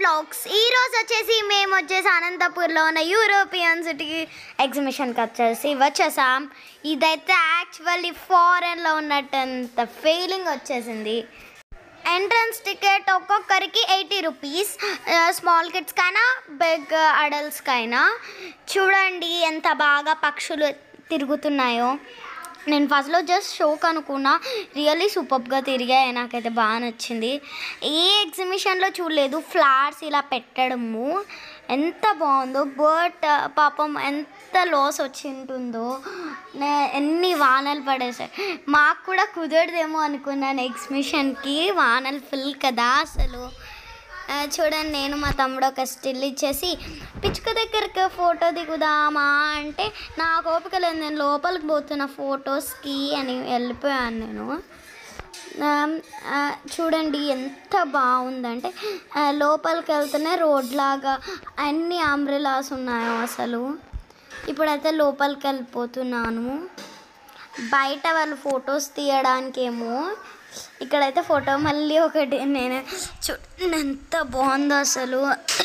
vlogs ఈ రోజు వచ్చేసి మేము వచ్చేసి అనంతపూర్లో ఉన్న యూరోపియన్ సిటీ ఎగ్జిబిషన్కి వచ్చేసి వచ్చేసాం ఇదైతే యాక్చువల్లీ ఫారెన్లో ఉన్నట్టంత ఫీలింగ్ వచ్చేసింది ఎంట్రన్స్ టికెట్ ఒక్కొక్కరికి ఎయిటీ రూపీస్ స్మాల్ కిడ్స్కైనా బిగ్ అడల్ట్స్కైనా చూడండి ఎంత బాగా పక్షులు తిరుగుతున్నాయో నేను ఫస్ట్లో జస్ట్ షోక్ అనుకున్నా రియల్లీ సూపర్గా తిరిగాయి నాకైతే బాగా నచ్చింది ఏ ఎగ్జిబిషన్లో చూడలేదు ఫ్లవర్స్ ఇలా పెట్టడము ఎంత బాగుందో బర్డ్ పాపం ఎంత లాస్ వచ్చి ఉంటుందో నే- ఎన్ని వానలు పడేసాయి మాకు కూడా కుదరదేమో అనుకున్నాను ఎగ్జిబిషన్కి వానలు ఫుల్ కదా అసలు ఆ, చూడండి నేను మా తమ్ముడు ఒక స్టిల్ ఇచ్చేసి పిచ్చుక దగ్గరికి ఫోటో దిగుదామా అంటే నాకు ఓపిక లేదు నేను లోపలికి పోతున్న ఫొటోస్కి అని వెళ్ళిపోయాను నేను ఆ, ఆ, చూడండి ఎంత బాగుందంటే ఆ, లోపలికి వెళ్తేనే రోడ్ లాగా అన్ని అంబ్రెలాస్ ఉన్నాయో అసలు ఇప్పుడైతే లోపలికి వెళ్ళిపోతున్నాను బయట వాళ్ళు ఫొటోస్ తీయడానికేమో ఇక్కడైతే ఫోటో మళ్ళీ ఒకటి నేను చూడండి ఎంత బాగుందో అసలు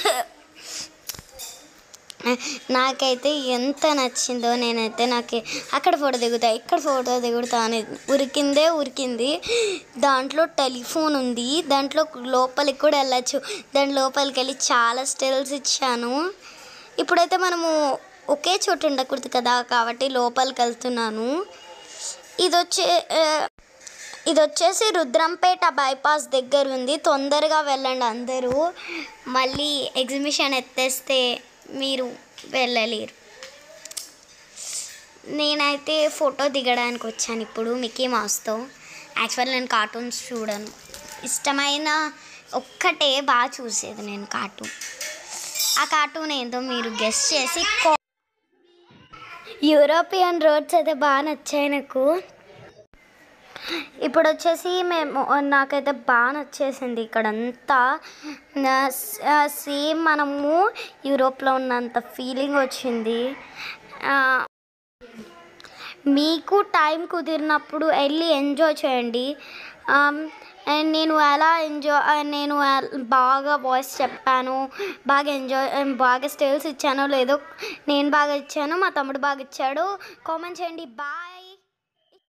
నాకైతే ఎంత నచ్చిందో నేనైతే నాకు అక్కడ ఫోటో దిగుతా ఇక్కడ ఫోటో దిగుతా అని ఉరికిందే ఉరికింది దాంట్లో టెలిఫోన్ ఉంది దాంట్లో లోపలికి కూడా వెళ్ళచ్చు దాని లోపలికి వెళ్ళి చాలా స్టిల్స్ ఇచ్చాను ఇప్పుడైతే మనము ఒకే చోటు ఉండకూడదు కదా కాబట్టి లోపలికి వెళ్తున్నాను ఇది వచ్చే ఆ, ఇది వచ్చేసి రుద్రంపేట బైపాస్ దగ్గర ఉంది తొందరగా వెళ్ళండి అందరూ మళ్ళీ ఎగ్జిబిషన్ ఎత్తేస్తే మీరు వెళ్ళలేరు నేనైతే ఫోటో దిగడానికి వచ్చాను ఇప్పుడు మిక్కీ మౌస్తో యాక్చువల్ నేను కార్టూన్స్ చూడను ఇష్టమైన ఒక్కటే బాగా చూసేది నేను కార్టూన్ ఆ కార్టూన్ ఏంటో మీరు గెస్ట్ చేసి కో- యూరోపియన్ రోడ్స్ అయితే బాగా నచ్చాయి నాకు ఇప్పుడు వచ్చేసి మేము నాకైతే బాగా నచ్చేసింది ఇక్కడంతా సేమ్ మనము యూరోప్లో ఉన్నంత ఫీలింగ్ వచ్చింది ఆ, మీకు టైం కుదిరినప్పుడు వెళ్ళి ఎంజాయ్ చేయండి ఆమ్, అండ్ నేను ఎలా ఎంజాయ్ నేను ఎల్- బాగా వాయిస్ చెప్పాను బాగా ఎంజాయ్ బాగా స్టిల్స్ ఇచ్చానో లేదో నేను బాగా ఇచ్చాను మా తమ్ముడు బాగా ఇచ్చాడు కామెంట్ చేయండి బాయ్